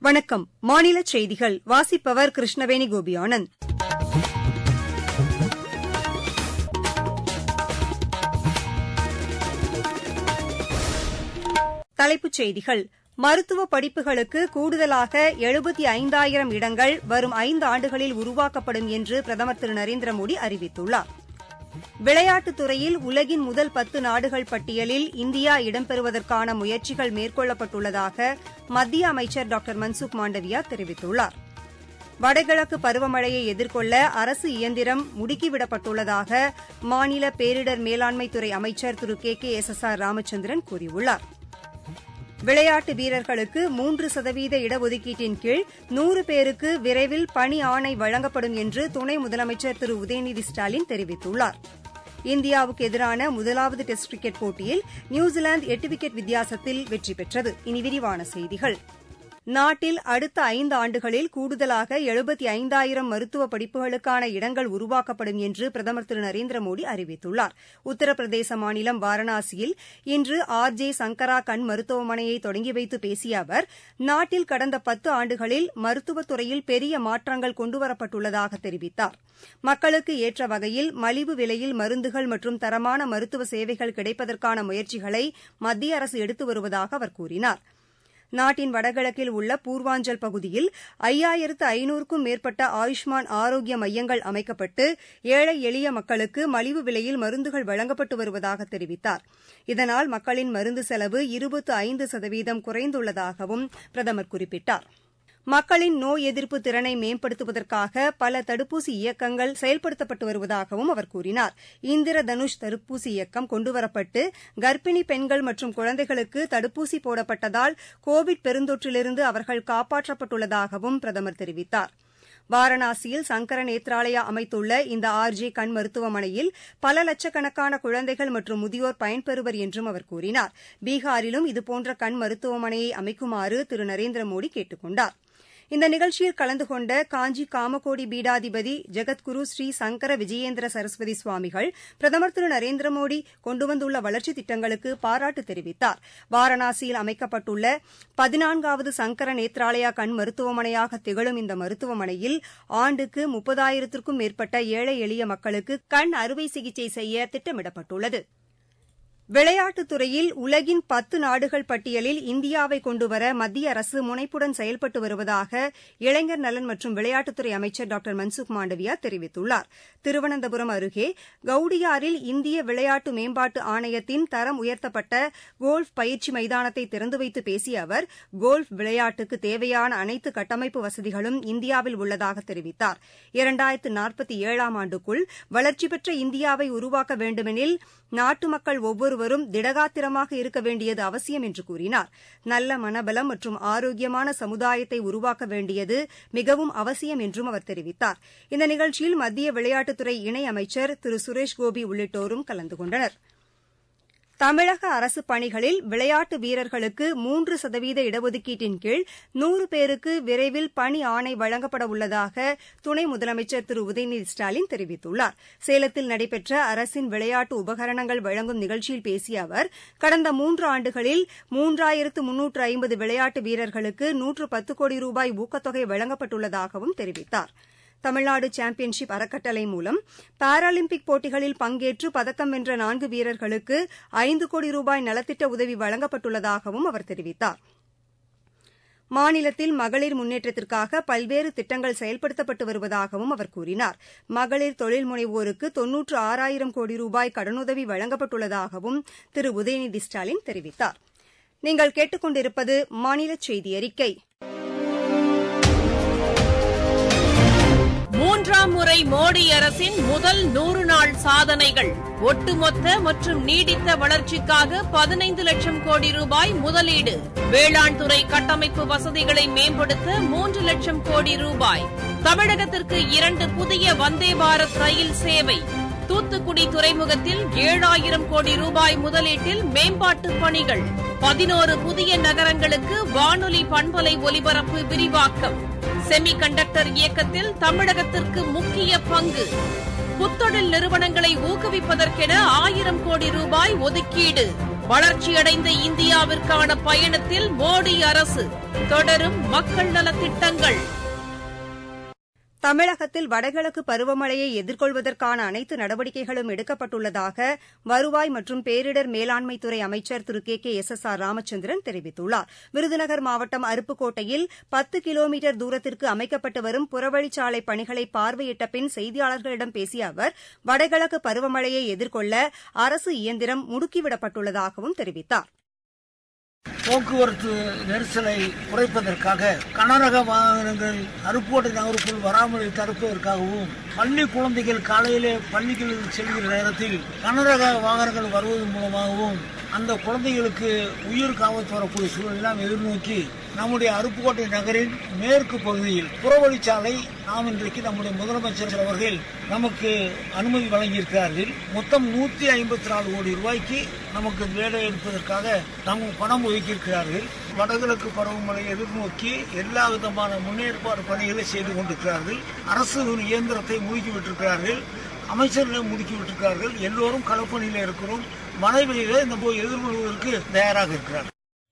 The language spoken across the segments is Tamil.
வணக்கம் மாநில செய்திகள் வாசிப்பவர் கிருஷ்ணவேணி கோபியானந்த் தலைப்புச் செய்திகள் மருத்துவ படிப்புகளுக்கு கூடுதலாக எழுபத்தி ஐந்தாயிரம் இடங்கள் வரும் ஐந்து ஆண்டுகளில் உருவாக்கப்படும் என்று பிரதமர் திரு நரேந்திர மோடி அறிவித்துள்ளார் விளையாட்டுத் துறையில் உலகின் முதல் பத்து நாடுகள் பட்டியலில் இந்தியா இடம்பெறுவதற்கான முயற்சிகள் மேற்கொள்ளப்பட்டுள்ளதாக மத்திய அமைச்சர் டாக்டர் மன்சுக் மாண்டவியா தெரிவித்துள்ளார் வடகிழக்கு பருவமழையை எதிர்கொள்ள அரசு இயந்திரம் முடுக்கிவிடப்பட்டுள்ளதாக மாநில பேரிடர் மேலாண்மைத்துறை அமைச்சர் திரு K K S S R Ramachandran கூறியுள்ளார் விளையாட்டு வீரர்களுக்கு மூன்று சதவீத இடஒதுக்கீட்டின் கீழ் நூறு பேருக்கு விரைவில் பணி ஆணை வழங்கப்படும் என்று துணை முதலமைச்சர் திரு உதயநிதி ஸ்டாலின் தெரிவித்துள்ளார் இந்தியாவுக்கு எதிரான முதலாவது டெஸ்ட் கிரிக்கெட் போட்டியில் நியூசிலாந்து எட்டு விக்கெட் வித்தியாசத்தில் வெற்றி பெற்றது இனி விரிவான செய்திகள் நாட்டில் அடுத்த ஐந்து ஆண்டுகளில் கூடுதலாக எழுபத்தி ஐந்தாயிரம் மருத்துவ படிப்புகளுக்கான இடங்கள் உருவாக்கப்படும் என்று பிரதமர் திரு நரேந்திர மோடி அறிவித்துள்ளார் உத்தரப்பிரதேச மாநிலம் வாரணாசியில் இன்று ஆர் ஜே சங்கரா கண் மருத்துவமனையை தொடங்கி வைத்து பேசிய அவர் நாட்டில் கடந்த பத்து ஆண்டுகளில் மருத்துவத்துறையில் பெரிய மாற்றங்கள் கொண்டுவரப்பட்டுள்ளதாக தெரிவித்தார் மக்களுக்கு ஏற்ற வகையில் மலிவு விலையில் மருந்துகள் மற்றும் தரமான மருத்துவ சேவைகள் கிடைப்பதற்கான முயற்சிகளை மத்திய அரசு எடுத்து வருவதாக அவர் கூறினார் நாட்டின் வடகிழக்கில் உள்ள பூர்வாஞ்சல் பகுதியில் ஐயாயிரத்து ஐநூறுக்கும் மேற்பட்ட ஆயுஷ்மான் ஆரோக்கிய மையங்கள் அமைக்கப்பட்டு ஏழை எளிய மக்களுக்கு மலிவு விலையில் மருந்துகள் வழங்கப்பட்டு வருவதாக தெரிவித்தார் இதனால் மக்களின் மருந்து செலவு இருபத்து ஐந்து சதவீதம் குறைந்துள்ளதாகவும் பிரதமர் குறிப்பிட்டார் மக்களின் நோய் எதிர்ப்பு திறனை மேம்படுத்துவதற்காக பல தடுப்பூசி இயக்கங்கள் செயல்படுத்தப்பட்டு வருவதாகவும் அவர் கூறினார் இந்திர தனுஷ் தடுப்பூசி இயக்கம் கொண்டுவரப்பட்டு கர்ப்பிணி பெண்கள் மற்றும் குழந்தைகளுக்கு தடுப்பூசி போடப்பட்டதால் கோவிட் பெருந்தொற்றிலிருந்து அவர்கள் காப்பாற்றப்பட்டுள்ளதாகவும் பிரதமர் தெரிவித்தார் வாரணாசியில் சங்கர நேத்ராலயா அமைத்துள்ள இந்த ஆர் ஜே கண் மருத்துவமனையில் பல லட்சக்கணக்கான குழந்தைகள் மற்றும் முதியோர் பயன்பெறுவர் என்றும் அவர் கூறினார் பீகாரிலும் இதுபோன்ற கண் மருத்துவமனையை அமைக்குமாறு திரு நரேந்திர மோடி கேட்டுக் கொண்டார் இந்த நிகழ்ச்சியில் கலந்து கொண்ட காஞ்சி காமகோடி பீடாதிபதி ஜெகத்குரு ஸ்ரீ சங்கர விஜயேந்திர சரஸ்வதி சுவாமிகள் பிரதமர் திரு நரேந்திர மோடி கொண்டுவந்துள்ள வளர்ச்சித் திட்டங்களுக்கு பாராட்டு தெரிவித்தார் வாரணாசியில் அமைக்கப்பட்டுள்ள பதினான்காவது சங்கர நேத்ராலயா கண் மருத்துவமனையாக திகழும் இந்த மருத்துவமனையில் ஆண்டுக்கு முப்பதாயிரத்திற்கும் மேற்பட்ட ஏழை எளிய மக்களுக்கு கண் அறுவை சிகிச்சை செய்ய திட்டமிடப்பட்டுள்ளது விளையாட்டுத் துறையில் உலகின் பத்து நாடுகள் பட்டியலில் இந்தியாவை கொண்டுவர மத்திய அரசு முனைப்புடன் செயல்பட்டு வருவதாக இளைஞர் நலன் மற்றும் விளையாட்டுத்துறை அமைச்சர் டாக்டர் மன்சுக் மாண்டவியா தெரிவித்துள்ளார் திருவனந்தபுரம் அருகே கவுடியாரில் இந்திய விளையாட்டு மேம்பாட்டு ஆணையத்தின் தரம் உயர்த்தப்பட்ட கோல்ஃப் பயிற்சி மைதானத்தை திறந்து வைத்து பேசிய அவர் கோல்ஃப் விளையாட்டுக்கு தேவையான அனைத்து கட்டமைப்பு வசதிகளும் இந்தியாவில் உள்ளதாக தெரிவித்தார் இரண்டாயிரத்து நாற்பத்தி ஏழாம் ஆண்டுக்குள் வளர்ச்சி பெற்ற இந்தியாவை உருவாக்க வேண்டுமெனில் நாட்டு மக்கள் ஒவ்வொருவரும் திடகாத்திரமாக இருக்க வேண்டியது அவசியம் என்று கூறினார் நல்ல மனபலம் மற்றும் ஆரோக்கியமான சமுதாயத்தை உருவாக்க வேண்டியது மிகவும் அவசியம் என்றும் அவர் தெரிவித்தார் இந்த நிகழ்ச்சியில் மத்திய விளையாட்டுத்துறை இணை அமைச்சர் திரு சுரேஷ் கோபி உள்ளிட்டோரும் கலந்து கொண்டனா் தமிழக அரசு பணிகளில் விளையாட்டு வீரர்களுக்கு மூன்று சதவீத இடஒதுக்கீட்டின் கீழ் நூறு பேருக்கு விரைவில் பணி ஆணை வழங்கப்பட உள்ளதாக துணை முதலமைச்சர் திரு உதயநிதி ஸ்டாலின் தெரிவித்துள்ளார் சேலத்தில் நடைபெற்ற அரசின் விளையாட்டு உபகரணங்கள் வழங்கும் நிகழ்ச்சியில் பேசிய அவர் கடந்த மூன்று ஆண்டுகளில் மூன்றாயிரத்து முன்னூற்று ஐம்பது விளையாட்டு வீரர்களுக்கு நூற்று பத்து கோடி ரூபாய் ஊக்கத்தொகை வழங்கப்பட்டுள்ளதாகவும் தெரிவித்தாா் தமிழ்நாடு சாம்பியன்ஷிப் அறக்கட்டளை மூலம் பாராலிம்பிக் போட்டிகளில் பங்கேற்று பதக்கம் வென்ற நான்கு வீரர்களுக்கு ஐந்து கோடி ரூபாய் நலத்திட்ட உதவி வழங்கப்பட்டுள்ளதாகவும் அவர் தெரிவித்தார் மாநிலத்தில் மகளிர் முன்னேற்றத்திற்காக பல்வேறு திட்டங்கள் செயல்படுத்தப்பட்டு வருவதாகவும் அவர் கூறினார் மகளிர் தொழில் முனைவோருக்கு தொன்னூற்று ஆறாயிரம் கோடி ரூபாய் கடனுதவி வழங்கப்பட்டுள்ளதாகவும் திரு உதயநிதி ஸ்டாலின் தெரிவித்தார் நீங்கள் கேட்டுக் கொண்டிருப்பது மாநில செய்தி அறிக்கை மூன்றாம் முறை மோடி அரசின் முதல் நூறு நாள் சாதனைகள் ஒட்டுமொத்த மற்றும் நீடித்த வளர்ச்சிக்காக பதினைந்து லட்சம் கோடி ரூபாய் முதலீடு வேளாண் துறை கட்டமைப்பு வசதிகளை மேம்படுத்த மூன்று லட்சம் கோடி ரூபாய் தமிழகத்திற்கு இரண்டு புதிய வந்தே பாரத் ரயில் சேவை தூத்துக்குடி துறைமுகத்தில் ஏழாயிரம் கோடி ரூபாய் முதலீட்டில் மேம்பாட்டு பணிகள் பதினோரு புதிய நகரங்களுக்கு வானொலி பண்பலை ஒலிபரப்பு விரிவாக்கம் செமி கண்டக்டர் இயக்கத்தில் தமிழகத்திற்கு முக்கிய பங்கு புத்தொழில் நிறுவனங்களை ஊக்குவிப்பதற்கென ஆயிரம் கோடி ரூபாய் ஒதுக்கீடு வளர்ச்சியடைந்த இந்தியாவிற்கான பயணத்தில் மோடி அரசு தொடரும் மக்கள் நலத்திட்டங்கள் தமிழகத்தில் வடகிழக்கு பருவமழையை எதிர்கொள்வதற்கான அனைத்து நடவடிக்கைகளும் எடுக்கப்பட்டுள்ளதாக வருவாய் மற்றும் பேரிடர் மேலாண்மைத்துறை அமைச்சர் திரு K K S S R Ramachandran தெரிவித்துள்ளார் விருதுநகர் மாவட்டம் அருப்புக்கோட்டையில் பத்து கிலோமீட்டர் தூரத்திற்கு அமைக்கப்பட்டு வரும் புறவழிச்சாலை பணிகளை பார்வையிட்ட பின் செய்தியாளர்களிடம் பேசிய அவர் வடகிழக்கு பருவமழையை எதிர்கொள்ள அரசு இயந்திரம் முடுக்கிவிடப்பட்டுள்ளதாகவும் தெரிவித்தார் போக்குவரத்து நெரிசலை குறைப்பதற்காக கனரக வாகனங்கள் அருப்போட்டை நகருக்குள் வராமல் தடுப்பதற்காகவும் பள்ளி குழந்தைகள் காலையிலே பள்ளிகளில் செல்கிற நேரத்தில் கனரக வாகனங்கள் வருவதன் மூலமாகவும் அந்த குழந்தைகளுக்கு உயிர் காவத்து வரக்கூடிய சூழலெல்லாம் எதிர்நோக்கி நம்முடைய அருப்புக்கோட்டை நகரின் மேற்கு பகுதியில் புறவழிச்சாலை நாம் இன்றைக்கு நம்முடைய முதலமைச்சர் அவர்கள் நமக்கு அனுமதி வழங்கியிருக்கிறார்கள் மொத்தம் நூத்தி ஐம்பத்தி நாலு கோடி ரூபாய்க்கு நமக்கு வேலை எடுப்பதற்காக நமக்கு பணம் ஒதுக்கியிருக்கிறார்கள் வடகிழக்கு பருவமழை எதிர்நோக்கி எல்லா விதமான முன்னேற்பாடு பணிகளை செய்து கொண்டிருக்கிறார்கள் அரசு இயந்திரத்தை முடுக்கி விட்டிருக்கிறார்கள் அமைச்சர்கள் முடுக்கி விட்டிருக்கிறார்கள் எல்லோரும் களப்பணியில் இருக்கிறோம் மழை பெய்த இந்த போய் எதிர்கொள்வதற்கு தயாராக இருக்கிறார்கள்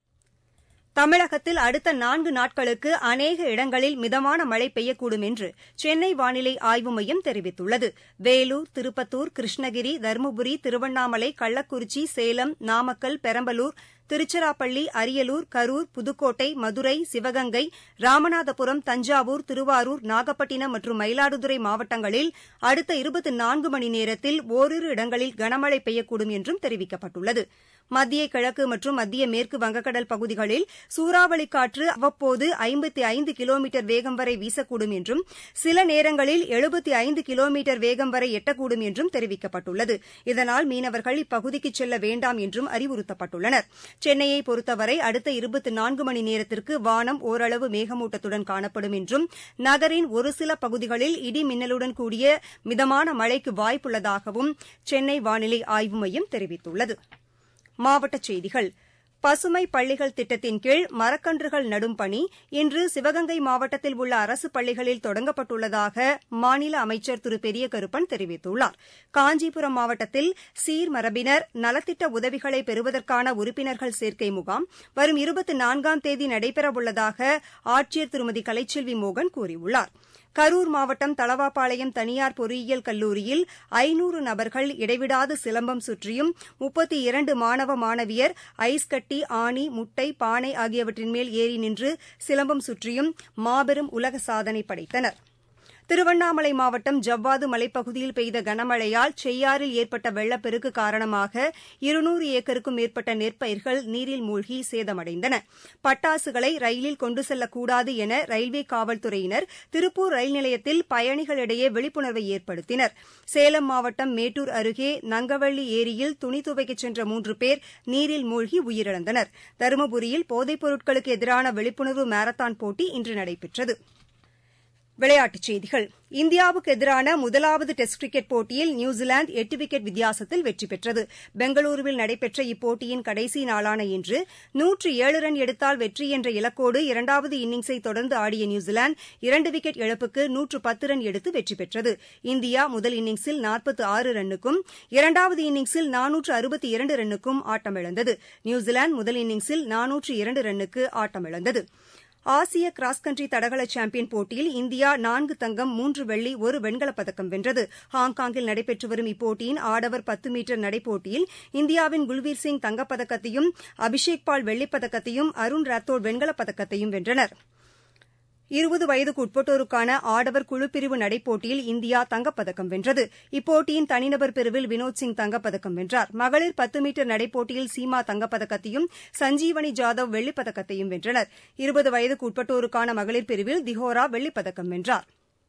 தமிழகத்தில் அடுத்த நான்கு நாட்களுக்கு அநேக இடங்களில் மிதமான மழை பெய்யக்கூடும் என்று சென்னை வானிலை ஆய்வு மையம் தெரிவித்துள்ளது வேலூர் திருப்பத்தூர் கிருஷ்ணகிரி தருமபுரி திருவண்ணாமலை கள்ளக்குறிச்சி சேலம் நாமக்கல் பெரம்பலூர் திருச்சிராப்பள்ளி அரியலூர் கரூர் புதுக்கோட்டை மதுரை சிவகங்கை ராமநாதபுரம் தஞ்சாவூர் திருவாரூர் நாகப்பட்டினம் மற்றும் மயிலாடுதுறை மாவட்டங்களில் அடுத்த இருபத்தி நான்கு மணி நேரத்தில் ஓரிரு இடங்களில் கனமழை பெய்யக்கூடும் என்றும் தெரிவிக்கப்பட்டுள்ளது மத்திய கிழக்கு மற்றும் மத்திய மேற்கு வங்கக்கடல் பகுதிகளில் சூறாவளி காற்று அவ்வப்போது ஐம்பத்தி ஐந்து கிலோமீட்டர் வேகம் வரை வீசக்கூடும் என்றும் சில நேரங்களில் எழுபத்தி ஐந்து கிலோமீட்டர் வேகம் வரை எட்டக்கூடும் என்றும் தெரிவிக்கப்பட்டுள்ளது இதனால் மீனவர்கள் இப்பகுதிக்கு செல்ல வேண்டாம் என்றும் அறிவுறுத்தப்பட்டுள்ளனர் சென்னையை பொறுத்தவரை அடுத்த இருபத்தி நான்கு மணி நேரத்திற்கு வானம் ஓரளவு மேகமூட்டத்துடன் காணப்படும் என்றும் நகரின் ஒரு சில பகுதிகளில் இடி மின்னலுடன் கூடிய மிதமான மழைக்கு வாய்ப்புள்ளதாகவும் சென்னை வானிலை ஆய்வு மையம் தெரிவித்துள்ளது மாவட்டச் செய்திகள் பசுமை பள்ளிகள் திட்டத்தின் கீழ் மரக்கன்றுகள் நடும் பணி இன்று சிவகங்கை மாவட்டத்தில் உள்ள அரசு பள்ளிகளில் தொடங்கப்பட்டுள்ளதாக மாநில அமைச்சர் திரு பெரிய கருப்பன் தெரிவித்துள்ளார் காஞ்சிபுரம் மாவட்டத்தில் சீர்மரபினர் நலத்திட்ட உதவிகளை பெறுவதற்கான உறுப்பினர்கள் சேர்க்கை முகாம் வரும் இருபத்தி நான்காம் தேதி நடைபெறவுள்ளதாக ஆட்சியர் திருமதி கலைச்செல்வி மோகன் கூறியுள்ளார் கரூர் மாவட்டம் தளவாபாளையம் தனியார் பொறியியல் கல்லூரியில் ஐநூறு நபர்கள் இடைவிடாது சிலம்பம் சுற்றியும் முப்பத்தி இரண்டு மாணவ மாணவியர் ஐஸ் கட்டி ஆணி முட்டை பானை ஆகியவற்றின் மேல் ஏறி நின்று சிலம்பம் சுற்றியும் மாபெரும் உலக சாதனை படைத்தனா் திருவண்ணாமலை மாவட்டம் ஜவ்வாது மலைப்பகுதியில் பெய்த கனமழையால் செய்யாறில் ஏற்பட்ட வெள்ளப்பெருக்கு காரணமாக இருநூறு ஏக்கருக்கும் மேற்பட்ட நெற்பயிர்கள் நீரில் மூழ்கி சேதமடைந்தன பட்டாசுகளை ரயிலில் கொண்டு செல்லக்கூடாது என ரயில்வே காவல்துறையினர் திருப்பூர் ரயில் நிலையத்தில் பயணிகளிடையே விழிப்புணர்வை ஏற்படுத்தினர் சேலம் மாவட்டம் மேட்டூர் அருகே நங்கவள்ளி ஏரியில் துணி துவைக்கச் சென்ற மூன்று பேர் நீரில் மூழ்கி உயிரிழந்தனர் தருமபுரியில் போதைப் பொருட்களுக்கு எதிரான விழிப்புணர்வு மாரத்தான் போட்டி இன்று நடைபெற்றது விளையாட்டுச் செய்திகள் இந்தியாவுக்கு எதிரான முதலாவது டெஸ்ட் கிரிக்கெட் போட்டியில் நியூசிலாந்து எட்டு விக்கெட் வித்தியாசத்தில் வெற்றி பெற்றது பெங்களூருவில் நடைபெற்ற இப்போட்டியின் கடைசி நாளான இன்று நூற்று ஏழு ரன் எடுத்தால் வெற்றி என்ற இலக்கோடு இரண்டாவது இன்னிங்ஸை தொடர்ந்து ஆடிய நியூசிலாந்து இரண்டு விக்கெட் இழப்புக்கு நூற்று பத்து ரன் எடுத்து வெற்றி பெற்றது இந்தியா முதல் இன்னிங்ஸில் நாற்பத்து ஆறு ரன்னுக்கும் இரண்டாவது இன்னிங்ஸில் நானூற்று அறுபத்தி இரண்டு ரன்னுக்கும் ஆட்டமிழந்தது நியூசிலாந்து முதல் இன்னிங்ஸில் நானூற்று இரண்டு ரன்னுக்கு ஆட்டமிழந்தது ஆசிய கிராஸ் கண்ட்ரி தடகள சாம்பியன் போட்டியில் இந்தியா நான்கு தங்கம் மூன்று வெள்ளி ஒரு வெண்கலப் பதக்கம் வென்றது ஹாங்காங்கில் நடைபெற்று வரும் இப்போட்டியின் ஆடவர் பத்து மீட்டர் நடைப்போட்டியில் இந்தியாவின் குல்வீர் சிங் தங்கப்பதக்கத்தையும் அபிஷேக் பால் வெள்ளிப்பதக்கத்தையும் அருண் ராத்தோர் வெண்கலப் பதக்கத்தையும் வென்றனர் இருபது வயதுக்கு உட்பட்டோருக்கான ஆடவர் குழுப்பிரிவு நடைப்போட்டியில் இந்தியா தங்கப்பதக்கம் வென்றது இப்போட்டியின் தனிநபர் பிரிவில் வினோத் சிங் தங்கப்பதக்கம் வென்றார் மகளிர் பத்து மீட்டர் நடைப்போட்டியில் சீமா தங்கப்பதக்கத்தையும் சஞ்சீவனி ஜாதவ் வெள்ளிப்பதக்கத்தையும் வென்றனர் இருபது வயதுக்கு உட்பட்டோருக்கான மகளிர் பிரிவில் திஹோரா வெள்ளிப்பதக்கம் வென்றார்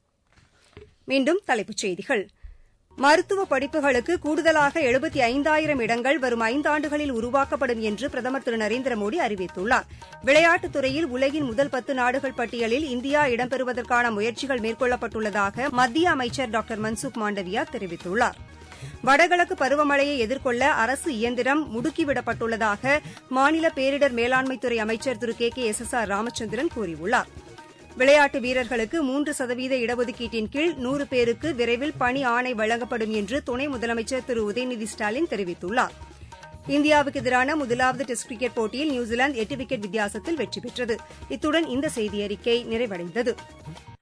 மீண்டும் தலைப்புச் செய்திகள் மருத்துவ படிப்புகளுக்கு கூடுதலாக எழுபத்தி ஐந்தாயிரம் இடங்கள் வரும் ஐந்தாண்டுகளில் உருவாக்கப்படும் என்று பிரதமர் திரு நரேந்திர மோடி அறிவித்துள்ளார் விளையாட்டுத் துறையில் உலகின் முதல் பத்து நாடுகள் பட்டியலில் இந்தியா இடம்பெறுவதற்கான முயற்சிகள் மேற்கொள்ளப்பட்டுள்ளதாக மத்திய அமைச்சர் டாக்டர் மன்சுக் மாண்டவியா தெரிவித்துள்ளார் வடகிழக்கு பருவமழையை எதிர்கொள்ள அரசு இயந்திரம் முடுக்கிவிடப்பட்டுள்ளதாக மாநில பேரிடர் மேலாண்மைத்துறை அமைச்சர் திரு K K S S R Ramachandran கூறியுள்ளார் விளையாட்டு வீரர்களுக்கு மூன்று சதவீத இடஒதுக்கீட்டின் கீழ் நூறு பேருக்கு விரைவில் பணி ஆணை வழங்கப்படும் என்று துணை முதலமைச்சர் திரு உதயநிதி ஸ்டாலின் தெரிவித்துள்ளார் இந்தியாவுக்கு எதிரான முதலாவது டெஸ்ட் கிரிக்கெட் போட்டியில் நியூசிலாந்து எட்டு விக்கெட் வித்தியாசத்தில் வெற்றி பெற்றது இத்துடன் இந்த செய்தியறிக்கை நிறைவடைந்தது